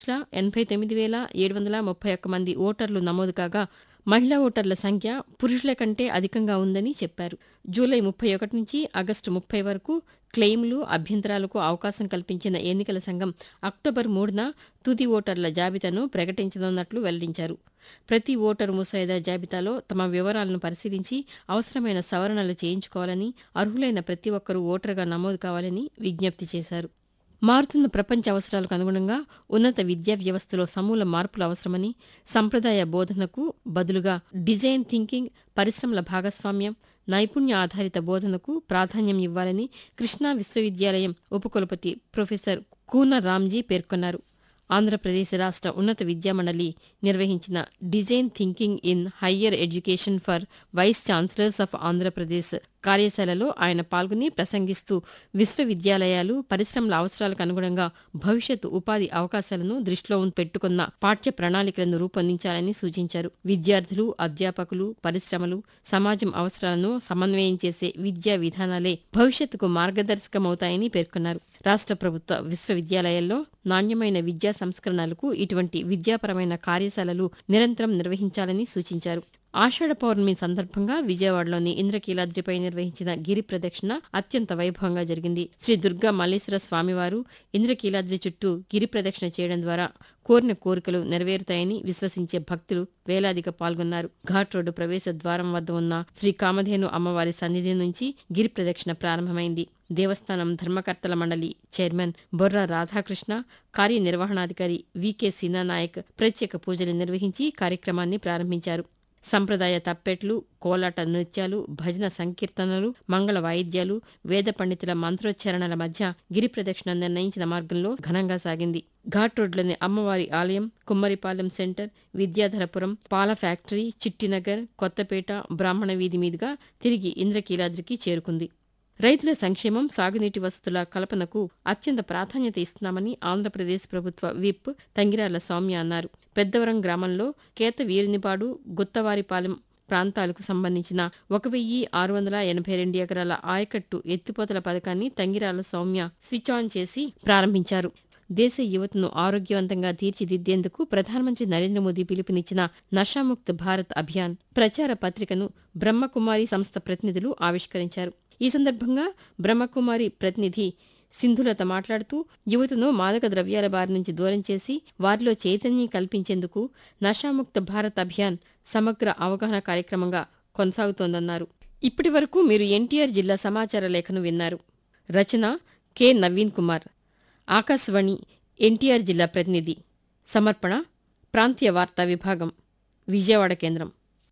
లక్షల ఎనభై తొమ్మిది వేల ఏడు వందల ముప్పై ఒక్క మంది ఓటర్లు నమోదు కాగా మహిళా ఓటర్ల సంఖ్య పురుషుల కంటే అధికంగా ఉందని చెప్పారు జూలై ముప్పై ఒకటి నుంచి ఆగస్టు ముప్పై వరకు క్లెయిమ్లు అభ్యంతరాలకు అవకాశం కల్పించిన ఎన్నికల సంఘం అక్టోబర్ మూడున తుది ఓటర్ల జాబితాను ప్రకటించనున్నట్లు వెల్లడించారు ప్రతి ఓటరు ముసాయిదా జాబితాలో తమ వివరాలను పరిశీలించి అవసరమైన సవరణలు చేయించుకోవాలని అర్హులైన ప్రతి ఒక్కరూ ఓటరుగా నమోదు కావాలని విజ్ఞప్తి చేశారు మారుతున్న ప్రపంచ అవసరాలకు అనుగుణంగా ఉన్నత విద్యా వ్యవస్థలో సమూల మార్పులు అవసరమని సంప్రదాయ బోధనకు బదులుగా డిజైన్ థింకింగ్ పరిశ్రమల భాగస్వామ్యం నైపుణ్య ఆధారిత బోధనకు ప్రాధాన్యం ఇవ్వాలని కృష్ణా విశ్వవిద్యాలయం ఉపకులపతి ప్రొఫెసర్ కూన రామ్జీ పేర్కొన్నారు ఆంధ్రప్రదేశ్ రాష్ట్ర ఉన్నత విద్యామండలి నిర్వహించిన design thinking in higher education for vice chancellors of Andhra Pradesh కార్యశాలలో ఆయన పాల్గొని ప్రసంగిస్తూ విశ్వవిద్యాలయాలు పరిశ్రమల అవసరాలకు అనుగుణంగా భవిష్యత్తు ఉపాధి అవకాశాలను దృష్టిలో పెట్టుకున్న పాఠ్య ప్రణాళికలను రూపొందించాలని సూచించారు విద్యార్థులు అధ్యాపకులు పరిశ్రమలు సమాజం అవసరాలను సమన్వయం చేసే విద్యా విధానాలే భవిష్యత్తుకు మార్గదర్శకమవుతాయని పేర్కొన్నారు రాష్ట్ర ప్రభుత్వ విశ్వవిద్యాలయాల్లో నాణ్యమైన విద్యా సంస్కరణలకు ఇటువంటి విద్యాపరమైన కార్యశాలలు నిరంతరం నిర్వహించాలని సూచించారు ఆషాఢ పౌర్ణమి సందర్భంగా విజయవాడలోని ఇంద్రకీలాద్రిపై నిర్వహించిన గిరి ప్రదక్షిణ అత్యంత వైభవంగా జరిగింది శ్రీ దుర్గా మల్లేశ్వర స్వామివారు ఇంద్రకీలాద్రి చుట్టూ గిరి ప్రదక్షిణ చేయడం ద్వారా కోరిన కోరికలు నెరవేరుతాయని విశ్వసించే భక్తులు వేలాదిగా పాల్గొన్నారు ఘాట్ రోడ్డు ప్రవేశ ద్వారం వద్ద ఉన్న శ్రీ కామధేను అమ్మవారి సన్నిధి నుంచి గిరి ప్రదక్షిణ ప్రారంభమైంది దేవస్థానం ధర్మకర్తల మండలి చైర్మన్ బొర్రా రాధాకృష్ణ కార్యనిర్వహణాధికారి వికే నాయక్ ప్రత్యేక పూజలు నిర్వహించి కార్యక్రమాన్ని ప్రారంభించారు సంప్రదాయ తప్పెట్లు కోలాట నృత్యాలు భజన సంకీర్తనలు మంగళ వాయిద్యాలు వేద పండితుల మంత్రోచ్చారణల మధ్య గిరి ప్రదక్షిణ నిర్ణయించిన మార్గంలో ఘనంగా సాగింది ఘాట్ రోడ్లోని అమ్మవారి ఆలయం కుమ్మరిపాలెం సెంటర్ విద్యాధరపురం పాల ఫ్యాక్టరీ చిట్టినగర్ కొత్తపేట బ్రాహ్మణ వీధి మీదుగా తిరిగి ఇంద్రకీలాద్రికి చేరుకుంది రైతుల సంక్షేమం సాగునీటి వసతుల కల్పనకు అత్యంత ప్రాధాన్యత ఇస్తున్నామని ఆంధ్రప్రదేశ్ ప్రభుత్వ విప్ తంగిరాల సౌమ్య అన్నారు పెద్దవరం గ్రామంలో కేత వీరినిపాడు గుత్తవారిపాలెం ప్రాంతాలకు సంబంధించిన ఒక వెయ్యి ఆరు వందల ఎనభై రెండు ఎకరాల ఆయకట్టు ఎత్తిపోతల పథకాన్ని తంగిరాల సౌమ్య స్విచ్ ఆన్ చేసి ప్రారంభించారు దేశ యువతను ఆరోగ్యవంతంగా తీర్చిదిద్దేందుకు ప్రధానమంత్రి నరేంద్ర మోదీ పిలుపునిచ్చిన నషాముక్త్ భారత్ అభియాన్ ప్రచార పత్రికను బ్రహ్మకుమారి సంస్థ ప్రతినిధులు ఆవిష్కరించారు ఈ సందర్భంగా బ్రహ్మకుమారి ప్రతినిధి సింధులత మాట్లాడుతూ యువతను మాదక ద్రవ్యాల బారి నుంచి దూరం చేసి వారిలో చైతన్యం కల్పించేందుకు నషాముక్త భారత్ అభియాన్ సమగ్ర అవగాహన కార్యక్రమంగా కొనసాగుతోందన్నారు ఇప్పటి వరకు మీరు ఎన్టీఆర్ జిల్లా సమాచార లేఖను విన్నారు రచన కె నవీన్ కుమార్ ఆకాశవాణి ఎన్టీఆర్ జిల్లా ప్రతినిధి సమర్పణ ప్రాంతీయ వార్తా విభాగం విజయవాడ కేంద్రం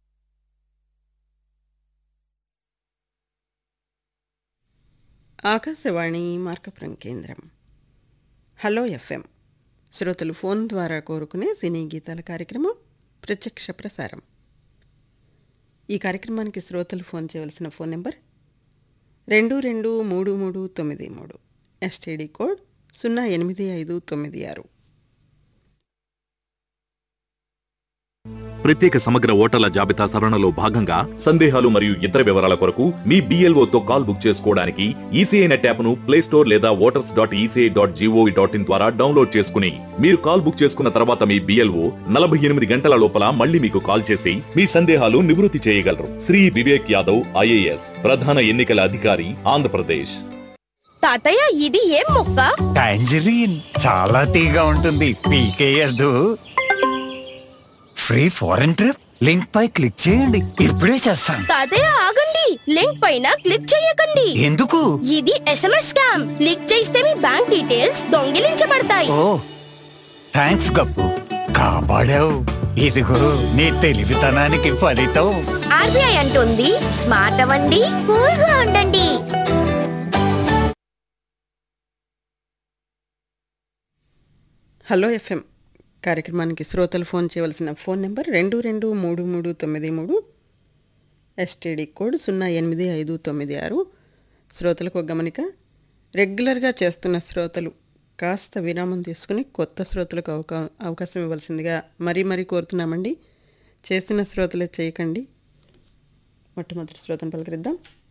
ఆకాశవాణి మార్కపురం కేంద్రం హలో ఎఫ్ఎం శ్రోతలు ఫోన్ ద్వారా కోరుకునే సినీ గీతాల కార్యక్రమం ప్రత్యక్ష ప్రసారం ఈ కార్యక్రమానికి శ్రోతలు ఫోన్ చేయవలసిన ఫోన్ నెంబర్ రెండు రెండు మూడు మూడు తొమ్మిది మూడు ఎస్టీడీ కోడ్ సున్నా ఎనిమిది ఐదు తొమ్మిది ఆరు ప్రత్యేక సమగ్ర ఓటర్ల జాబితా సవరణలో భాగంగా సందేహాలు మరియు ఇతర వివరాల కొరకు మీ బీఎల్ఓతో కాల్ బుక్ చేసుకోవడానికి ఈసీఐ నెట్ యాప్ను ప్లే స్టోర్ లేదా voters dot ECI dot GOV dot in ద్వారా డౌన్లోడ్ చేసుకుని మీరు కాల్ బుక్ చేసుకున్న తర్వాత మీ బిఎల్ఓ నలభై ఎనిమిది గంటల లోపల మళ్ళీ మీకు కాల్ చేసి మీ సందేహాలు నివృత్తి చేయగలరు శ్రీ వివేక్ యాదవ్ ఐఏఎస్ ప్రధాన ఎన్నికల అధికారి ఆంధ్రప్రదేశ్ తాతయ్య ఇది ఏం మొక్క టాంజరీన్ చాలా తీగా ఉంటుంది పీకేయద్దు ఫ్రీ ఫారెన్ ట్రిప్ లింక్ పై క్లిక్ చేయండి ఇప్పుడే చేస్తాను తాతయ్య ఆగండి లింక్ పైన క్లిక్ చేయకండి ఎందుకు ఇది ఎస్ఎంఎస్ స్కామ్ క్లిక్ చేస్తే మీ బ్యాంక్ డీటెయిల్స్ దొంగిలించబడతాయి ఓ థ్యాంక్స్ గప్పు కాపాడావు ఇదిగో నీ తెలివితనానికి ఫలితం ఆర్బీఐ అంటుంది స్మార్ట్ అవ్వండి కూల్ గా ఉండండి హలో ఎఫ్ఎం కార్యక్రమానికి శ్రోతలు ఫోన్ చేయవలసిన ఫోన్ నెంబర్ రెండు రెండు మూడు మూడు తొమ్మిది మూడు ఎస్టీడీ కోడ్ సున్నా ఎనిమిది ఐదు తొమ్మిది ఆరు శ్రోతలకు ఒక గమనిక రెగ్యులర్గా చేస్తున్న శ్రోతలు కాస్త విరామం తీసుకుని కొత్త శ్రోతలకు అవకా అవకాశం ఇవ్వాల్సిందిగా మరీ మరీ కోరుతున్నామండి చేసిన శ్రోతలే చేయకండి మొట్టమొదటి శ్రోతను పలకరిద్దాం